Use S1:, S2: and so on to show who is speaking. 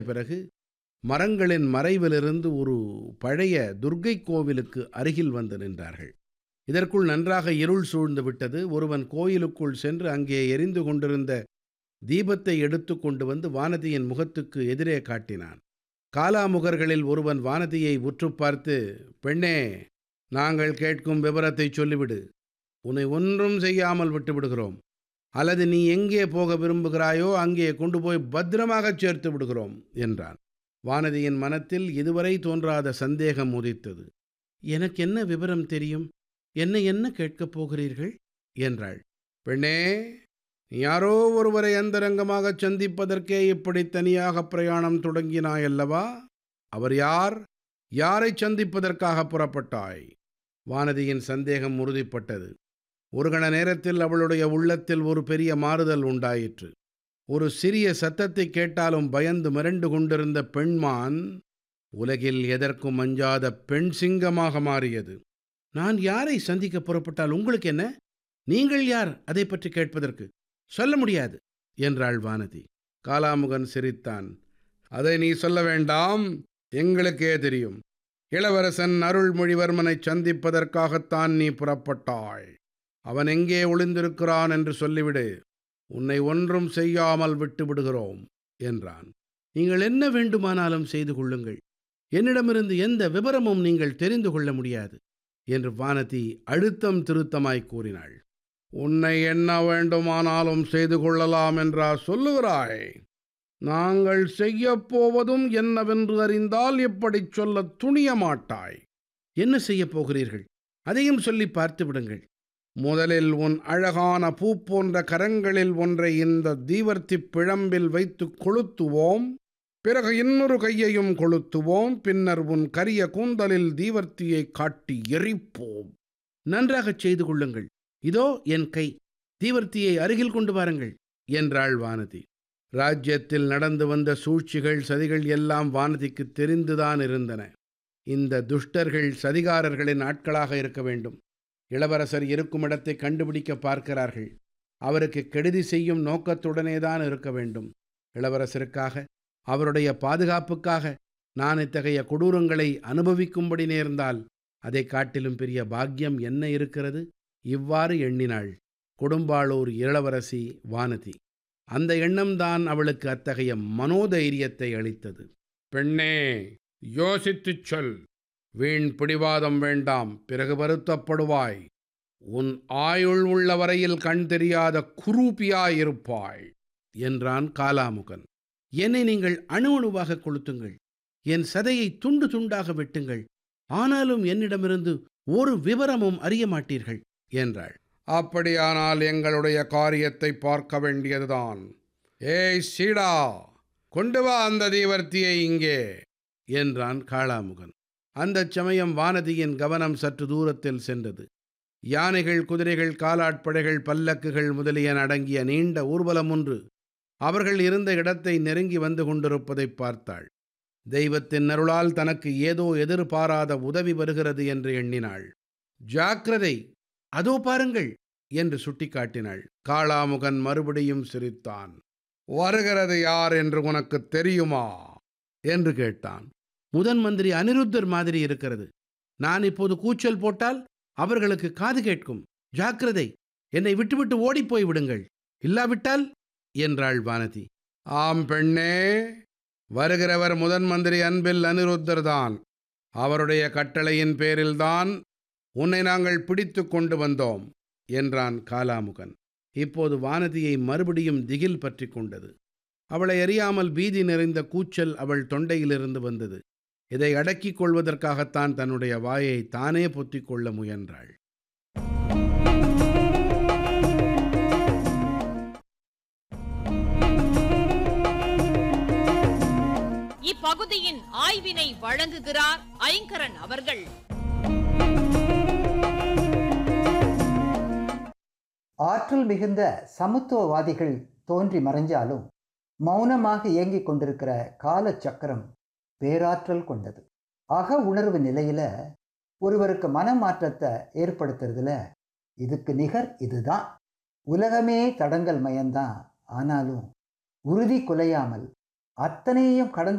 S1: பிறகு மரங்களின் மறைவிலிருந்து ஒரு பழைய துர்க்கை கோவிலுக்கு அருகில் வந்து நின்றார்கள் இதற்குள் நன்றாக இருள் சூழ்ந்து விட்டது ஒருவன் கோயிலுக்குள் சென்று அங்கே எரிந்து கொண்டிருந்த தீபத்தை எடுத்து கொண்டு வந்து வானதியின் முகத்துக்கு எதிரே காட்டினான் காலாமுகர்களில் ஒருவன் வானதியை உற்று பார்த்து பெண்ணே நாங்கள் கேட்கும் விவரத்தை சொல்லிவிடு உன்னை ஒன்றும் செய்யாமல் விட்டு விடுகிறோம் அல்லது நீ எங்கே போக விரும்புகிறாயோ அங்கே கொண்டு போய் பத்திரமாகச் சேர்த்து விடுகிறோம் என்றான் வானதியின் மனத்தில் இதுவரை தோன்றாத சந்தேகம் உதித்தது எனக்கு என்ன விவரம் தெரியும் என்ன என்ன கேட்கப் போகிறீர்கள் என்றாள் பெண்ணே நீ யாரோ ஒருவரை அந்தரங்கமாகச் சந்திப்பதற்கே இப்படி தனியாக பிரயாணம் தொடங்கினாயல்லவா அவர் யார் யாரைச் சந்திப்பதற்காக புறப்பட்டாய் வானதியின் சந்தேகம் உறுதிப்பட்டது ஒரு கண நேரத்தில் அவளுடைய உள்ளத்தில் ஒரு பெரிய மாறுதல் உண்டாயிற்று ஒரு சிறிய சத்தத்தை கேட்டாலும் பயந்து மிரண்டு கொண்டிருந்த பெண்மான் உலகில் எதற்கும் அஞ்சாத பெண் சிங்கமாக மாறியது நான் யாரை சந்திக்க புறப்பட்டால் உங்களுக்கு என்ன நீங்கள் யார் அதை பற்றி கேட்பதற்கு சொல்ல முடியாது என்றாள் வானதி காலாமுகன் சிரித்தான் அதை நீ சொல்ல வேண்டாம் எங்களுக்கே தெரியும் இளவரசன் அருள்மொழிவர்மனை சந்திப்பதற்காகத்தான் நீ புறப்பட்டாய் அவன் எங்கே ஒளிந்திருக்கிறான் என்று சொல்லிவிடு உன்னை ஒன்றும் செய்யாமல் விட்டு விடுகிறோம் என்றான் நீங்கள் என்ன வேண்டுமானாலும் செய்து கொள்ளுங்கள் என்னிடமிருந்து எந்த விவரமும் நீங்கள் தெரிந்து கொள்ள முடியாது என்று வானதி அழுத்தம் திருத்தமாய் கூறினாள் உன்னை என்ன வேண்டுமானாலும் செய்து கொள்ளலாம் என்றா சொல்லுகிறாய் நாங்கள் செய்யப் போவதும் என்னவென்று அறிந்தால் இப்படிச் சொல்லத் துணிய மாட்டாய் என்ன செய்யப் போகிறீர்கள் அதையும் சொல்லி பார்த்து விடுங்கள் முதலில் உன் அழகான பூ போன்ற கரங்களில் ஒன்றை இந்த தீவர்த்தி பிழம்பில் வைத்து கொளுத்துவோம் பிறகு இன்னொரு கையையும் கொளுத்துவோம் பின்னர் உன் கரிய கூந்தலில் தீவர்த்தியை காட்டி எரிப்போம் நன்றாகச் செய்து கொள்ளுங்கள் இதோ என் கை தீவர்த்தியை அருகில் கொண்டு வாருங்கள் என்றாள் வானதி ராஜ்யத்தில் நடந்து வந்த சூழ்ச்சிகள் சதிகள் எல்லாம் வானதிக்கு தெரிந்துதான் இருந்தன இந்த துஷ்டர்கள் சதிகாரர்களின் ஆட்களாக இருக்க வேண்டும் இளவரசர் இருக்கும் இடத்தை கண்டுபிடிக்க பார்க்கிறார்கள் அவருக்கு கெடுதி செய்யும் நோக்கத்துடனே தான் இருக்க வேண்டும் இளவரசருக்காக அவருடைய பாதுகாப்புக்காக நான் இத்தகைய கொடூரங்களை அனுபவிக்கும்படி நேர்ந்தால் அதை காட்டிலும் பெரிய பாக்கியம் என்ன இருக்கிறது இவ்வாறு எண்ணினாள் கொடும்பாளூர் இளவரசி வானதி அந்த எண்ணம்தான் அவளுக்கு அத்தகைய மனோதைரியத்தை அளித்தது பெண்ணே யோசித்துச் சொல் வீண் பிடிவாதம் வேண்டாம் பிறகு வருத்தப்படுவாய் உன் ஆயுள் உள்ள வரையில் கண் தெரியாத குரூபியாயிருப்பாய் என்றான் காலாமுகன் என்னை நீங்கள் அணு அணுவாக கொளுத்துங்கள் என் சதையை துண்டு துண்டாக வெட்டுங்கள் ஆனாலும் என்னிடமிருந்து ஒரு விவரமும் அறிய மாட்டீர்கள் என்றாள் அப்படியானால் எங்களுடைய காரியத்தை பார்க்க வேண்டியதுதான் ஏய் சீடா கொண்டு வா அந்த தீவர்த்தியை இங்கே என்றான் காளாமுகன் அந்தச் சமயம் வானதியின் கவனம் சற்று தூரத்தில் சென்றது யானைகள் குதிரைகள் காலாட்படைகள் பல்லக்குகள் முதலியன அடங்கிய நீண்ட ஊர்வலம் ஒன்று அவர்கள் இருந்த இடத்தை நெருங்கி வந்து கொண்டிருப்பதைப் பார்த்தாள் தெய்வத்தின் அருளால் தனக்கு ஏதோ எதிர்பாராத உதவி வருகிறது என்று எண்ணினாள் ஜாக்கிரதை அதோ பாருங்கள் என்று சுட்டிக்காட்டினாள் காளாமுகன் மறுபடியும் சிரித்தான் வருகிறது யார் என்று உனக்கு தெரியுமா என்று கேட்டான் முதன் மந்திரி அனிருத்தர் மாதிரி இருக்கிறது நான் இப்போது கூச்சல் போட்டால் அவர்களுக்கு காது கேட்கும் ஜாக்கிரதை என்னை விட்டுவிட்டு ஓடிப்போய் விடுங்கள் இல்லாவிட்டால் என்றாள் வானதி ஆம் பெண்ணே வருகிறவர் முதன் மந்திரி அன்பில் அனிருத்தர் தான் அவருடைய கட்டளையின் பேரில்தான் உன்னை நாங்கள் பிடித்து கொண்டு வந்தோம் என்றான் காலாமுகன் இப்போது வானதியை மறுபடியும் திகில் பற்றி கொண்டது அவளை அறியாமல் பீதி நிறைந்த கூச்சல் அவள் தொண்டையிலிருந்து வந்தது இதை அடக்கிக் கொள்வதற்காகத்தான் தன்னுடைய வாயை தானே பொத்திக் கொள்ள முயன்றாள்
S2: இப்பகுதியின் ஆய்வினை வழங்குகிறார் ஐங்கரன் அவர்கள்
S3: ஆற்றல் மிகுந்த சமத்துவவாதிகள் தோன்றி மறைஞ்சாலும் மௌனமாக இயங்கிக் கொண்டிருக்கிற காலச்சக்கரம் பேராற்றல் கொண்டது அக உணர்வு நிலையில ஒருவருக்கு மனமாற்றத்தை ஏற்படுத்துறதுல இதுக்கு நிகர் இதுதான் உலகமே தடங்கல் மயம்தான் ஆனாலும் உறுதி குலையாமல் அத்தனையும் கடந்து